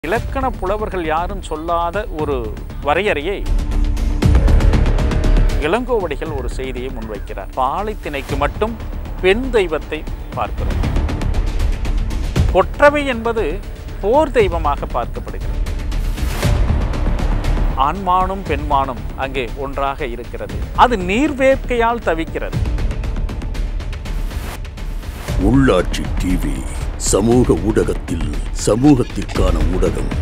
இலக்கண புலவர்கள் யாரும் சொல்லாத ஒரு வரையறையை இளங்கோவடிகள் ஒரு செய்தியை முன்வைக்கிறார் பாலைத்திணைக்கு மட்டும் பெண் தெய்வத்தை பார்க்கிறோம் கொற்றவை என்பது போர் தெய்வமாக பார்க்கப்படுகிறது ஆண்மானும் பெண்மானும் அங்கே ஒன்றாக இருக்கிறது அது நீர்வேர்க்கையால் தவிக்கிறது உள்ளாட்சி டிவி சமூக ஊடகத்தில் சமூகத்திற்கான ஊடகம்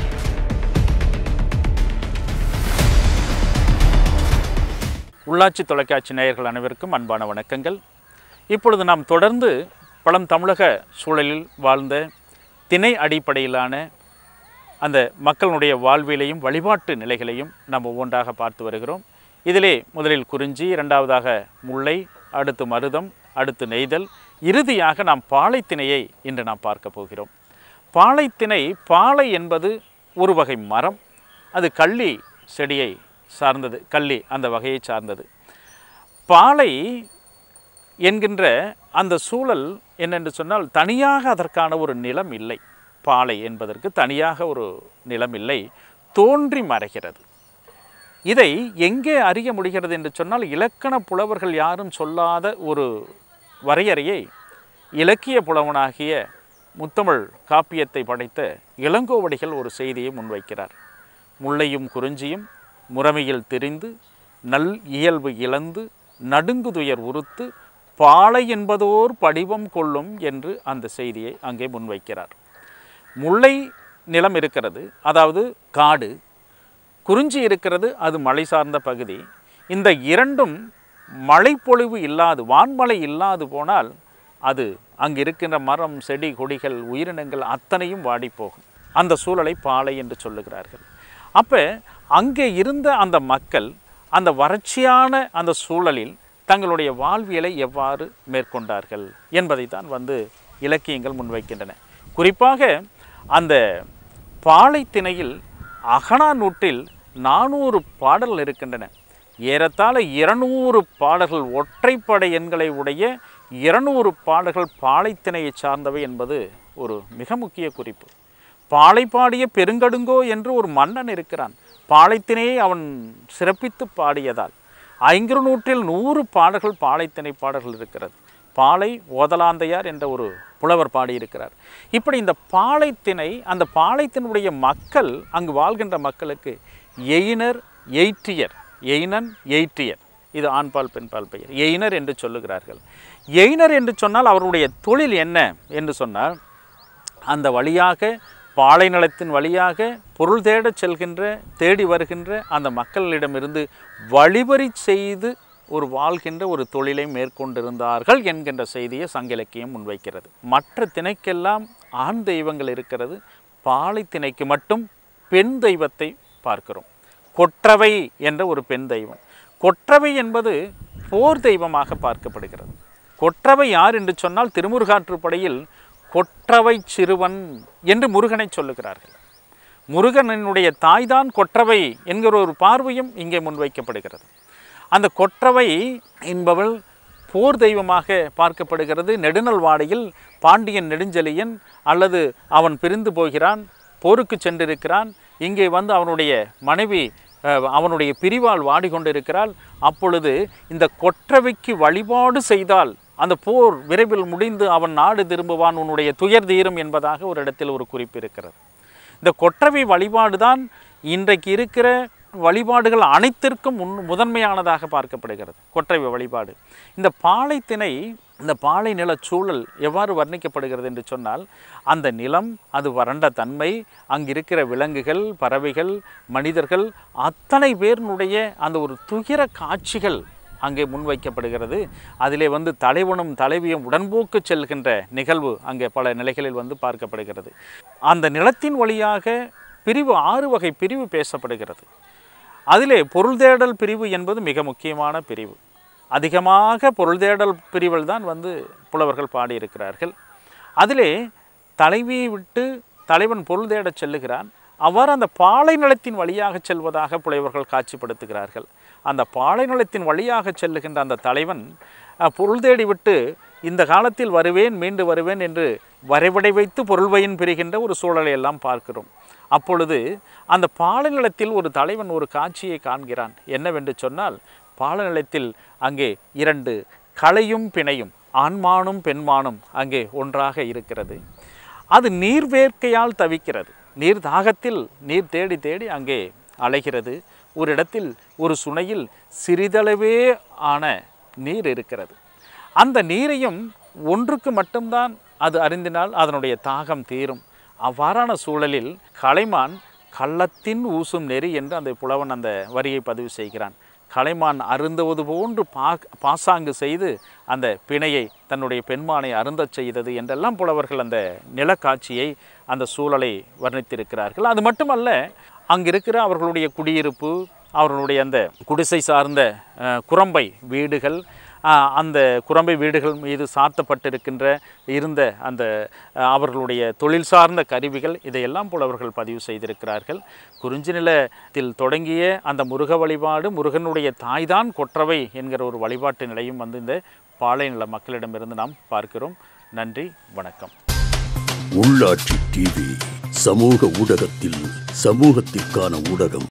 உள்ளாட்சி தொலைக்காட்சி நேயர்கள் அனைவருக்கும் அன்பான வணக்கங்கள் இப்பொழுது நாம் தொடர்ந்து பழம் தமிழக சூழலில் வாழ்ந்த திணை அடிப்படையிலான அந்த மக்களுடைய வாழ்வியலையும் வழிபாட்டு நிலைகளையும் நாம் ஒவ்வொன்றாக பார்த்து வருகிறோம் இதிலே முதலில் குறிஞ்சி இரண்டாவதாக முல்லை அடுத்து மருதம் அடுத்து நெய்தல் இறுதியாக நாம் பாலைத்திணையை இன்று நாம் பார்க்க போகிறோம் பாலைத்திணை பாலை என்பது ஒரு வகை மரம் அது கள்ளி செடியை சார்ந்தது கள்ளி அந்த வகையை சார்ந்தது பாலை என்கின்ற அந்த சூழல் என்னென்று சொன்னால் தனியாக அதற்கான ஒரு நிலம் இல்லை பாலை என்பதற்கு தனியாக ஒரு நிலம் இல்லை தோன்றி மறைகிறது இதை எங்கே அறிய முடிகிறது என்று சொன்னால் இலக்கண புலவர்கள் யாரும் சொல்லாத ஒரு வரையறையை இலக்கிய புலவனாகிய முத்தமிழ் காப்பியத்தை படைத்த இளங்கோவடிகள் ஒரு செய்தியை முன்வைக்கிறார் முல்லையும் குறிஞ்சியும் முறைமையில் தெரிந்து நல் இயல்பு இழந்து நடுங்குதுயர் உறுத்து பாலை என்பதோர் படிவம் கொள்ளும் என்று அந்த செய்தியை அங்கே முன்வைக்கிறார் முல்லை நிலம் இருக்கிறது அதாவது காடு குறிஞ்சி இருக்கிறது அது மலை சார்ந்த பகுதி இந்த இரண்டும் மழைப்பொழிவு இல்லாது வான்மழை இல்லாது போனால் அது அங்கு இருக்கின்ற மரம் செடி கொடிகள் உயிரினங்கள் அத்தனையும் வாடி போகும் அந்த சூழலை பாலை என்று சொல்லுகிறார்கள் அப்போ அங்கே இருந்த அந்த மக்கள் அந்த வறட்சியான அந்த சூழலில் தங்களுடைய வாழ்வியலை எவ்வாறு மேற்கொண்டார்கள் என்பதை தான் வந்து இலக்கியங்கள் முன்வைக்கின்றன குறிப்பாக அந்த பாலைத்திணையில் அகனாநூற்றில் நானூறு பாடல்கள் இருக்கின்றன ஏறத்தாழ இருநூறு பாடல்கள் ஒற்றைப்படை எண்களை உடைய இருநூறு பாடல்கள் பாலைத்திணையை சார்ந்தவை என்பது ஒரு மிக முக்கிய குறிப்பு பாலை பாடிய பெருங்கடுங்கோ என்று ஒரு மன்னன் இருக்கிறான் பாலைத்திணையை அவன் சிறப்பித்து பாடியதால் ஐங்குறு நூற்றில் நூறு பாடல்கள் பாலைத்திணை பாடல்கள் இருக்கிறது பாலை ஓதலாந்தையார் என்ற ஒரு புலவர் பாடியிருக்கிறார் இப்படி இந்த பாலைத்திணை அந்த பாலைத்தினுடைய மக்கள் அங்கு வாழ்கின்ற மக்களுக்கு எயினர் எயிற்றியர் எயினன் எயிற்றியர் இது ஆண்பால் பெண்பால் பெயர் எயினர் என்று சொல்லுகிறார்கள் எயினர் என்று சொன்னால் அவருடைய தொழில் என்ன என்று சொன்னால் அந்த வழியாக பாலை நிலத்தின் வழியாக பொருள் தேடச் செல்கின்ற தேடி வருகின்ற அந்த மக்களிடமிருந்து வழிபறி செய்து ஒரு வாழ்கின்ற ஒரு தொழிலை மேற்கொண்டிருந்தார்கள் என்கின்ற செய்தியை சங்க இலக்கியம் முன்வைக்கிறது மற்ற திணைக்கெல்லாம் ஆண் தெய்வங்கள் இருக்கிறது பாலை திணைக்கு மட்டும் பெண் தெய்வத்தை பார்க்கிறோம் கொற்றவை என்ற ஒரு பெண் தெய்வம் கொற்றவை என்பது போர் தெய்வமாக பார்க்கப்படுகிறது கொற்றவை யார் என்று சொன்னால் திருமுருகாற்றுப்படையில் கொற்றவை சிறுவன் என்று முருகனை சொல்லுகிறார்கள் முருகனினுடைய தாய்தான் கொற்றவை என்கிற ஒரு பார்வையும் இங்கே முன்வைக்கப்படுகிறது அந்த கொற்றவை என்பவள் போர் தெய்வமாக பார்க்கப்படுகிறது நெடுநல்வாடையில் பாண்டியன் நெடுஞ்செழியன் அல்லது அவன் பிரிந்து போகிறான் போருக்கு சென்றிருக்கிறான் இங்கே வந்து அவனுடைய மனைவி அஹ், அவனுடைய பிரிவால் வாடிக்கொண்டிருக்கிறாள் அப்பொழுது இந்த கொற்றவைக்கு வழிபாடு செய்தால் அந்த போர் விரைவில் முடிந்து அவன் நாடு திரும்புவான் உன்னுடைய துயர் தீரும் என்பதாக ஒரு இடத்தில் ஒரு குறிப்பு இருக்கிறது இந்த கொற்றவை வழிபாடு தான் இன்றைக்கு இருக்கிற வழிபாடுகள் அனைத்திற்கும் முன் முதன்மையானதாக பார்க்கப்படுகிறது கொற்றவை வழிபாடு இந்த பாலைத்திணை இந்த பாலை நில சூழல் எவ்வாறு வர்ணிக்கப்படுகிறது என்று சொன்னால் அந்த நிலம் அது வறண்ட தன்மை அங்கிருக்கிற விலங்குகள் பறவைகள் மனிதர்கள் அத்தனை பேரினுடைய அந்த ஒரு துயர காட்சிகள் அங்கே முன்வைக்கப்படுகிறது அதிலே வந்து தலைவனும் தலைவியும் உடன்போக்கு செல்கின்ற நிகழ்வு அங்கே பல நிலைகளில் வந்து பார்க்கப்படுகிறது அந்த நிலத்தின் வழியாக பிரிவு ஆறு வகை பிரிவு பேசப்படுகிறது அதிலே பொருள் தேடல் பிரிவு என்பது மிக முக்கியமான பிரிவு அதிகமாக பொருள் தேடல் பிரிவில் தான் வந்து புலவர்கள் பாடியிருக்கிறார்கள் அதிலே தலைவியை விட்டு தலைவன் பொருள் தேடச் செல்லுகிறான் அவ்வாறு அந்த பாலை நிலத்தின் வழியாக செல்வதாக புலவர்கள் காட்சிப்படுத்துகிறார்கள் அந்த பாலை நிலத்தின் வழியாக செல்லுகின்ற அந்த தலைவன் அஹ், பொருள் தேடி விட்டு இந்த காலத்தில் வருவேன் மீண்டு வருவேன் என்று வரைபடை வைத்து பொருள் பயன் பெறுகின்ற ஒரு சூழலை எல்லாம் பார்க்கிறோம் அப்பொழுது அந்த பாலைநிலத்தில் ஒரு தலைவன் ஒரு காட்சியை காண்கிறான் என்னவென்று சொன்னால் பாலைநிலத்தில் அங்கே இரண்டு களையும் பிணையும் ஆண்மானும் பெண்மானும் அங்கே ஒன்றாக இருக்கிறது அது நீர் வேர்க்கையால் தவிக்கிறது நீர் தாகத்தில் நீர் தேடி தேடி அங்கே அலைகிறது ஒரு இடத்தில் ஒரு சுனையில் சிறிதளவே ஆன நீர் இருக்கிறது அந்த நீரையும் ஒன்றுக்கு மட்டும்தான் அது அருந்தினால் அதனுடைய தாகம் தீரும் அவ்வாறான சூழலில் கலைமான் கள்ளத்தின் ஊசும் நெறி என்று அந்த புலவன் அந்த வரியை பதிவு செய்கிறான் கலைமான் அருந்துவது போன்று பா பாசாங்கு செய்து அந்த பிணையை தன்னுடைய பெண்மானை அருந்தச் செய்தது என்றெல்லாம் புலவர்கள் அந்த நிலக்காட்சியை அந்த சூழலை வர்ணித்திருக்கிறார்கள் அது மட்டுமல்ல அங்கிருக்கிற அவர்களுடைய குடியிருப்பு அவர்களுடைய அந்த குடிசை சார்ந்த அஹ், குரம்பை வீடுகள் அஹ், அந்த குரம்பை வீடுகள் மீது சாத்தப்பட்டிருக்கின்ற இருந்த அந்த அஹ், அவர்களுடைய தொழில் சார்ந்த கருவிகள் இதையெல்லாம் புலவர்கள் பதிவு செய்திருக்கிறார்கள் குறிஞ்சி நிலத்தில் தொடங்கிய அந்த முருக வழிபாடு முருகனுடைய தாய்தான் கொற்றவை என்கிற ஒரு வழிபாட்டு நிலையும் வந்து இந்த பாளையநில மக்களிடமிருந்து நாம் பார்க்கிறோம் நன்றி வணக்கம் உள்ளாட்சி டிவி சமூக ஊடகத்தில் சமூகத்திற்கான ஊடகம்